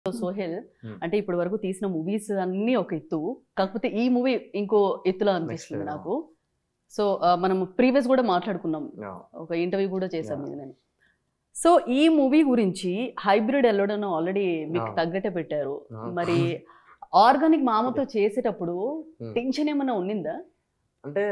So Sohel Hmm. అంటే ఇప్పటి వరకు తీసిన మూవీస్ అన్నీ ఒక ఎత్తు కాకపోతే ఈ మూవీ ఇంకో ఎత్తులో అనిపిస్తుంది level. నాకు సో మనం ప్రీవియస్ కూడా మాట్లాడుకున్నాం Yeah. ఒక ఇంటర్వ్యూ కూడా చేశాం Yeah. ఇది నేను సో ఈ మూవీ గురించి హైబ్రిడ్ వెళ్ళడం ఆల్రెడీ మీకు Yeah. తగ్గట్టే పెట్టారు Yeah. మరి ఆర్గానిక్ మామతో చేసేటప్పుడు Hmm. టెన్షన్ ఏమైనా ఉండిందా అంటే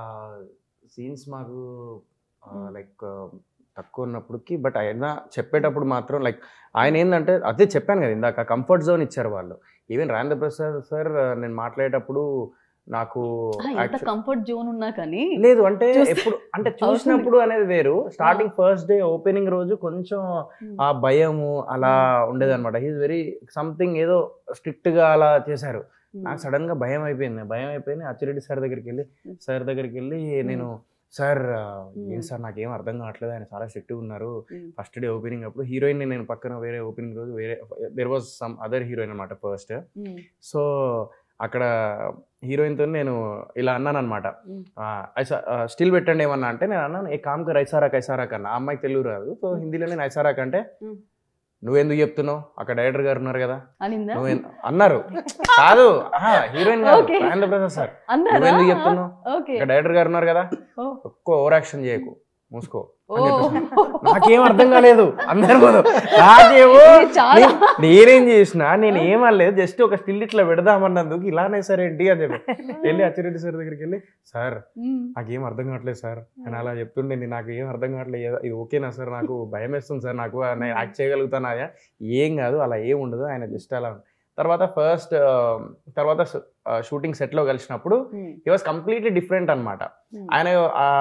సీన్స్ మాకు Hmm. లైక్ తక్కువ ఉన్నప్పటికి బట్ ఆయన చెప్పేటప్పుడు మాత్రం లైక్ ఆయన ఏంటంటే అదే చెప్పాను కదా ఇందాక కంఫర్ట్ జోన్ ఇచ్చారు వాళ్ళు ఈవెన్ రాజేంద్ర ప్రసాద్ సార్ నేను మాట్లాడేటప్పుడు నాకు ఆ, ఎంత actually- కంఫర్ట్ జోన్ ఉన్నా కానీ లేదు అంటే చూస్తే- ఎప్పుడు అంటే చూసినప్పుడు అనేది వేరు స్టార్టింగ్ ఫస్ట్ డే ఓపెనింగ్ రోజు కొంచెం ఆ భయము అలా ఉండేదన్నమాట హీస్ వెరీ సంథింగ్ ఏదో స్ట్రిక్ట్ గా అలా చేశారు నాకు సడన్ గా భయం అయిపోయింది భయం అయిపోయింది అచ్చిరెడ్డి సార్ దగ్గరికి వెళ్ళి Hmm. సార్ దగ్గరికి వెళ్ళి నేను సార్ ఆ, Hmm. ఏంటి సార్ నాకేం అర్థం కావట్లేదు ఆయన చాలా స్ట్రిక్ట్ ఉన్నారు Hmm. ఫస్ట్ డే ఓపెనింగ్ అప్పుడు హీరోయిన్ నేను పక్కన వేరే ఓపెనింగ్ రోజు వేరే there was some other heroine అనమాట ఫస్ట్ Hmm. సో అక్కడ హీరోయిన్తో నేను ఇలా అన్నాను అనమాట Hmm. స్టిల్ పెట్టండి ఏమన్నా అంటే నేను అన్నాను ఏ కామ్కి రైసారా కైసారా కన్నా ఆ అమ్మాయికి తెలుగు రాదు సో హిందీలో నేను ఐసారాక్ అంటే Hmm. నువ్వెందుకు చెప్తున్నావు అక్కడ డైరెక్టర్ గారు ఉన్నారు కదా అనిందా నువ్వు అన్నారు కాదు హీరోయిన్ కాదు Okay. రాజేంద్ర ప్రసాద్ సార్ అన్నారా నువ్వెందుకు చెప్తున్నావు ఓకే ఇక్కడ డైరెక్టర్ గారు ఉన్నారు కదా ఓ. ఎక్కువ ఓవర్ యాక్షన్ చేయకు మూసుకో ఓ అని చెప్పేసి. నాకేం అర్థం కాలేదు అందరు ముందు. నాకేమో ఇది చాలా నే- నేనేం చేసిన నేను ఏమనలేదు జస్ట్ ఒక స్టిల్ ఇట్లా పెడదామన్నందుకు ఇలానే సార్ ఏంటి అని చెప్పి వెళ్ళి అచ్చిరెడ్డి సార్ దగ్గరికి వెళ్ళి సార్ Hmm. నాకేం అర్థం కావట్లేదు సార్ నేను అలా చెప్తుండే నాకు ఏం అర్థం కావట్లేదు ఏదో- ఇది ఓకేనా సార్ నాకు భయం వేస్తుంది సార్ నాకు నేను యాక్ట్ చేయగలుగుతానా ఏం కాదు అలా ఏం ఉండదు ఆయన జస్ట్ అలా తర్వాత ఫస్ట్ తర్వాత షూటింగ్ సెట్లో కలిసినప్పుడు Hmm. He was completely different అనమాట Hmm. ఆయన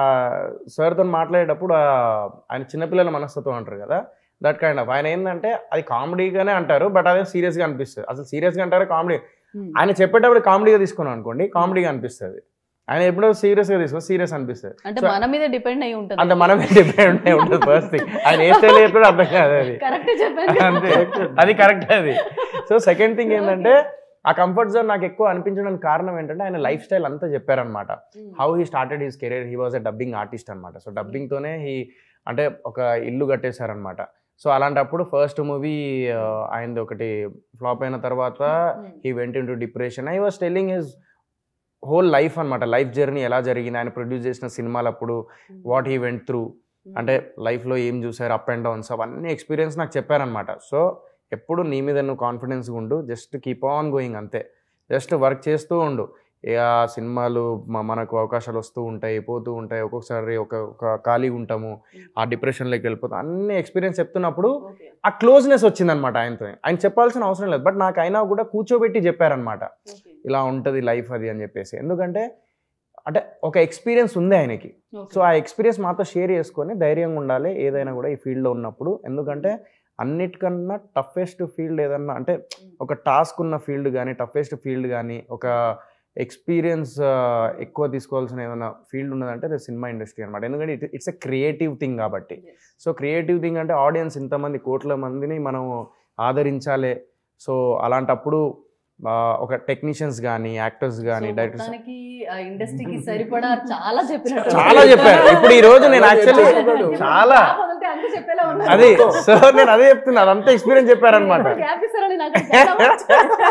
సార్తో మాట్లాడేటప్పుడు ఆ, ఆయన చిన్నపిల్లల మనస్తత్వం అంటారు కదా దట్ కైండ్ ఆఫ్ ఆయన ఏంటంటే అది కామెడీగానే అంటారు బట్ అదే సీరియస్గా అనిపిస్తుంది అసలు సీరియస్గా అంటారు కామెడీ Hmm. ఆయన చెప్పేటప్పుడు కామెడీగా తీసుకున్నాం అనుకోండి కామెడీగా అనిపిస్తుంది ఆయన ఎప్పుడో సీరియస్గా తీసుకో సీరియస్ అనిపిస్తుంది అంటే So- మన మీద డిపెండ్ అయి ఉంటుంది అంటే మనం డిపెండ్ ఉంటుంది ఫస్ట్ థింగ్ ఆయన ఏ స్టైల్ చెప్పాడో అర్థం కాదు అది కరెక్ట్ చెప్పాను అంతే అది కరెక్ట్ అది సో సెకండ్ థింగ్ ఏంటంటే ఆ కంఫర్ట్ జోన్ నాకు ఎక్కువ అనిపించడానికి కారణం ఏంటంటే ఆయన లైఫ్ స్టైల్ అంతా చెప్పారనమాట Hmm. How he started his career he was a dubbing artist అనమాట సో డబ్బింగ్తోనే హీ అంటే ఒక ఇల్లు కట్టేశారనమాట సో అలాంటప్పుడు ఫస్ట్ మూవీ ఆయనది ఒకటి ఫ్లాప్ అయిన తర్వాత Hmm. He went into depression I was telling his whole life అనమాట లైఫ్ జర్నీ ఎలా జరిగింది ఆయన ప్రొడ్యూస్ చేసిన సినిమాలప్పుడు వాట్ హీ వెంట్ త్రూ అంటే లైఫ్లో ఏం చూసారు అప్ అండ్ డౌన్స్ అవన్నీ ఎక్స్పీరియన్స్ నాకు చెప్పారనమాట సో ఎప్పుడు నీ మీద నువ్వు కాన్ఫిడెన్స్ ఉండు జస్ట్ కీప్ ఆన్ గోయింగ్ అంతే జస్ట్ వర్క్ చేస్తూ ఉండు ఏ ఆ సినిమాలు మ- మనకు అవకాశాలు వస్తూ ఉంటాయి పోతూ ఉంటాయి ఒక్కొక్కసారి ఒక ఒక ఖాళీ ఉంటాము ఆ డిప్రెషన్లోకి వెళ్ళిపోతాం అన్ని ఎక్స్పీరియన్స్ చెప్తున్నప్పుడు Okay. ఆ క్లోజ్నెస్ వచ్చిందనమాట ఆయనతో ఆయన చెప్పాల్సిన అవసరం లేదు బట్ నాకు అయినా కూడా కూర్చోబెట్టి చెప్పారనమాట Okay. ఇలా ఉంటుంది లైఫ్ అది అని చెప్పేసి ఎందుకంటే అంటే ఒక ఎక్స్పీరియన్స్ ఉంది ఆయనకి Okay. సో ఆ ఎక్స్పీరియన్స్ మాతో షేర్ చేసుకొని ధైర్యంగా ఉండాలి ఏదైనా కూడా ఈ ఫీల్డ్లో ఉన్నప్పుడు ఎందుకంటే అన్నిటికన్నా టఫెస్ట్ ఫీల్డ్ ఏదన్నా అంటే ఒక టాస్క్ ఉన్న ఫీల్డ్ కానీ టఫెస్ట్ ఫీల్డ్ కానీ ఒక ఎక్స్పీరియన్స్ ఎక్కువ తీసుకోవాల్సిన ఏదైనా ఫీల్డ్ ఉన్నదంటే అది సినిమా ఇండస్ట్రీ అనమాట ఎందుకంటే it it's a creative thing కాబట్టి Yes. సో క్రియేటివ్ థింగ్ అంటే ఆడియన్స్ ఇంతమంది కోట్ల మందిని మనం ఆదరించాలి సో అలాంటప్పుడు ఆ, ఒక టెక్నీషియన్స్ కానీ యాక్టర్స్ కానీ So, డైరెక్టర్స్ మొత్తానికి ఆ ఇండస్ట్రీకి సరిపడా చాలా చెప్పినట్టు చాలా చెప్పారు ఇప్పుడు ఈ రోజు నేను యాక్చువల్లీ చాలా Gap వదిలితే అంతే చెప్పేలా ఉన్నారు. అది సో నేను అదే చెప్తున్నా అదంతా ఎక్స్పీరియన్స్ చెప్పారనమాట ఎప్పుడు gap ఇస్తారని నాకు చాలా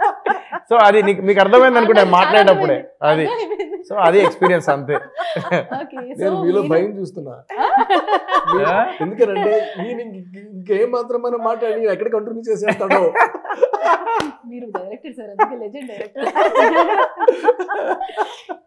సో అది నీకు- మీకు అర్థమైంది అనుకుంటా చాలా మాట్లాడేటప్పుడే అర్థమైంది. అది అర్థమైంది. సో అది ఎక్స్పీరియన్స్ అంతే Okay, so నేను మీలో మీరు- భయం చూస్తున్నా ఎందుకనంటే ఈయన ఇంక- ఇంకేం మాత్రం మనం మాట్లాడి ఈయన ఎక్కడ కంటిన్యూ చేసేస్తాడో మీరు డైరెక్టర్ సార్ అందుకే లెజెండ్ డైరెక్టర్